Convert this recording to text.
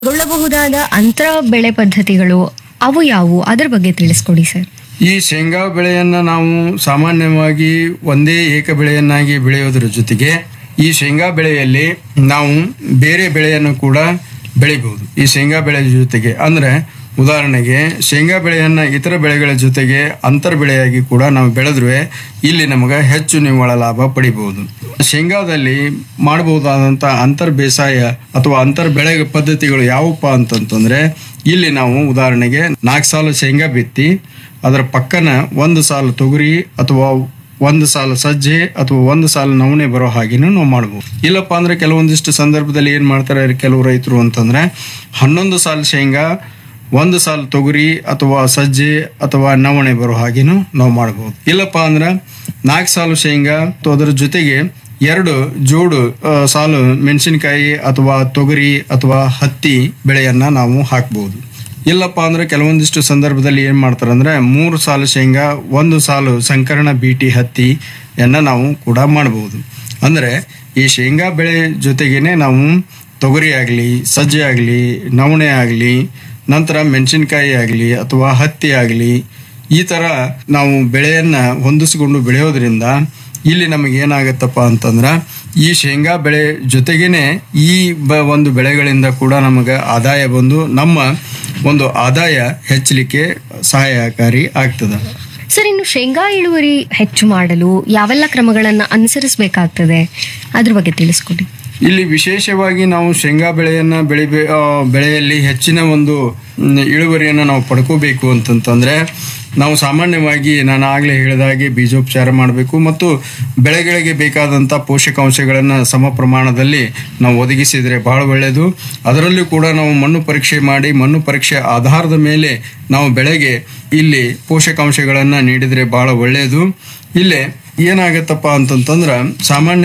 ಗೊಳ್ಳಬಹುದಾದ ಅಂತರ ಬೆಳೆ ಪದ್ಧತಿಗಳು ಅವು ಯಾವುವು ಅದರ ಬಗ್ಗೆ ತಿಳಿಸ್ಕೊಡಿ ಸರ್ ಈ ಶೇಂಗಾ ಬೆಳೆಯನ್ನ ನಾವು ಸಾಮಾನ್ಯವಾಗಿ ಒಂದೇ ಏಕ ಬೆಳೆಯನ್ನಾಗಿ ಬೆಳೆಯೋದ್ರ ಜೊತೆಗೆ ಈ ಶೇಂಗಾ ಬೆಳೆಯಲ್ಲಿ ನಾವು ಬೇರೆ ಬೆಳೆಯನ್ನು ಕೂಡ ಬೆಳಿಬಹುದು ಈ ಶೇಂಗಾ ಬೆಳೆ ಜೊತೆಗೆ ಅಂದ್ರೆ ಉದಾಹರಣೆಗೆ ಶೇಂಗಾ ಬೆಳೆಯನ್ನ ಇತರ ಬೆಳೆಗಳ ಜೊತೆಗೆ ಅಂತರ್ ಬೆಳೆಯಾಗಿ ಕೂಡ ನಾವು ಬೆಳೆದ್ರೆ ಇಲ್ಲಿ ನಮಗೆ ಹೆಚ್ಚು ನಿವ್ವಳ ಲಾಭ ಪಡಿಬಹುದು ಶೇಂಗಾದಲ್ಲಿ ಮಾಡಬಹುದಾದಂತ ಅಂತರ್ ಬೇಸಾಯ ಅಥವಾ ಅಂತರ್ ಬೆಳೆ ಪದ್ಧತಿಗಳು ಯಾವಪ್ಪ ಅಂತಂತಂದ್ರೆ ಇಲ್ಲಿ ನಾವು ಉದಾಹರಣೆಗೆ ನಾಲ್ಕು ಸಾಲು ಶೇಂಗಾ ಬಿತ್ತಿ ಅದರ ಪಕ್ಕನ ಒಂದು ಸಾಲು ತೊಗರಿ ಅಥವಾ ಒಂದು ಸಾಲು ಸಜ್ಜೆ ಅಥವಾ ಒಂದು ಸಾಲು ನವಣೆ ಬರೋ ಹಾಗೇನು ನಾವು ಮಾಡ್ಬೋದು ಇಲ್ಲಪ್ಪ ಅಂದ್ರೆ ಕೆಲವೊಂದಿಷ್ಟು ಸಂದರ್ಭದಲ್ಲಿ ಏನ್ ಮಾಡ್ತಾರೆ ಕೆಲವು ರೈತರು ಅಂತಂದ್ರೆ ಹನ್ನೊಂದು ಸಾಲು ಶೇಂಗಾ ಒಂದು ಸಾಲು ತೊಗರಿ ಅಥವಾ ಸಜ್ಜೆ ಅಥವಾ ನವಣೆ ಬರೋ ಹಾಗೇನು ನಾವು ಮಾಡ್ಬೋದು ಇಲ್ಲಪ್ಪ ಅಂದ್ರೆ ನಾಲ್ಕು ಸಾಲು ಶೇಂಗಾ ಮತ್ತು ಅದರ ಜೊತೆಗೆ ಎರಡು ಜೋಡು ಆ, ಸಾಲು ಮೆಣಸಿನಕಾಯಿ ಅಥವಾ ತೊಗರಿ ಅಥವಾ ಹತ್ತಿ ಬೆಳೆಯನ್ನ ನಾವು ಹಾಕ್ಬೋದು ಇಲ್ಲಪ್ಪ ಅಂದ್ರೆ ಕೆಲವೊಂದಿಷ್ಟು ಸಂದರ್ಭದಲ್ಲಿ ಏನ್ ಮಾಡ್ತಾರೆ ಅಂದ್ರೆ ಮೂರು ಸಾಲು ಶೇಂಗಾ ಒಂದು ಸಾಲು ಸಂಕರಣ ಬೀಟಿ ಹತ್ತಿಯನ್ನ ನಾವು ಕೂಡ ಮಾಡಬಹುದು ಅಂದ್ರೆ ಈ ಶೇಂಗಾ ಬೆಳೆ ಜೊತೆಗೇನೆ ನಾವು ತೊಗರಿ ಆಗಲಿ ಸಜ್ಜೆ ಆಗಲಿ ನವಣೆ ಆಗಲಿ ನಂತರ ಮೆಣಸಿನಕಾಯಿ ಆಗಲಿ ಅಥವಾ ಹತ್ತಿ ಆಗಲಿ ಈ ತರ ನಾವು ಬೆಳೆಯನ್ನ ಹೊಂದಿಸಿಕೊಂಡು ಬೆಳೆಯೋದ್ರಿಂದ ಇಲ್ಲಿ ನಮಗೆ ಏನಾಗತ್ತಪ್ಪ ಅಂತಂದ್ರ ಈ ಶೇಂಗಾ ಬೆಳೆ ಜೊತೆಗೇನೆ ಈ ಬ ಒಂದು ಬೆಳೆಗಳಿಂದ ಕೂಡ ನಮಗೆ ಆದಾಯ ಬಂದು ನಮ್ಮ ಒಂದು ಆದಾಯ ಹೆಚ್ಚಲಿಕ್ಕೆ ಸಹಾಯಕಾರಿ ಆಗ್ತದ ಸರ್ ಇನ್ನು ಶೇಂಗಾ ಇಳುವರಿ ಹೆಚ್ಚು ಮಾಡಲು ಯಾವೆಲ್ಲ ಕ್ರಮಗಳನ್ನು ಅನುಸರಿಸಬೇಕಾಗ್ತದೆ ಅದ್ರ ಬಗ್ಗೆ ತಿಳಿಸ್ಕೊಡಿ ಇಲ್ಲಿ ವಿಶೇಷವಾಗಿ ನಾವು ಶೇಂಗಾ ಬೆಳೆಯನ್ನ ಬೆಳಿಬೇ ಆ, ಬೆಳೆಯಲ್ಲಿ ಹೆಚ್ಚಿನ ಒಂದು ಮ್, ಇಳುವರಿಯನ್ನು ನಾವು ಪಡ್ಕೋಬೇಕು ಅಂತಂತಂದ್ರೆ ನಾವು ಸಾಮಾನ್ಯವಾಗಿ ನಾನು ಆಗಲೇ ಹೇಳಿದಾಗೆ ಬೀಜೋಪಚಾರ ಮಾಡಬೇಕು ಮತ್ತು ಬೆಳೆಗಳಿಗೆ ಬೇಕಾದಂಥ ಪೋಷಕಾಂಶಗಳನ್ನು ಸಮ ಪ್ರಮಾಣದಲ್ಲಿ ನಾವು ಒದಗಿಸಿದರೆ ಬಹಳ ಒಳ್ಳೆಯದು ಅದರಲ್ಲೂ ಕೂಡ ನಾವು ಮಣ್ಣು ಪರೀಕ್ಷೆ ಮಾಡಿ ಮಣ್ಣು ಪರೀಕ್ಷೆ ಆಧಾರದ ಮೇಲೆ ನಾವು ಬೆಳೆಗೆ ಇಲ್ಲಿ ಪೋಷಕಾಂಶಗಳನ್ನು ನೀಡಿದರೆ ಬಹಳ ಒಳ್ಳೆಯದು ಇಲ್ಲೇ ಏನಾಗತ್ತಪ್ಪ ಅಂತಂತಂದ್ರೆ ಸಾಮಾನ್ಯ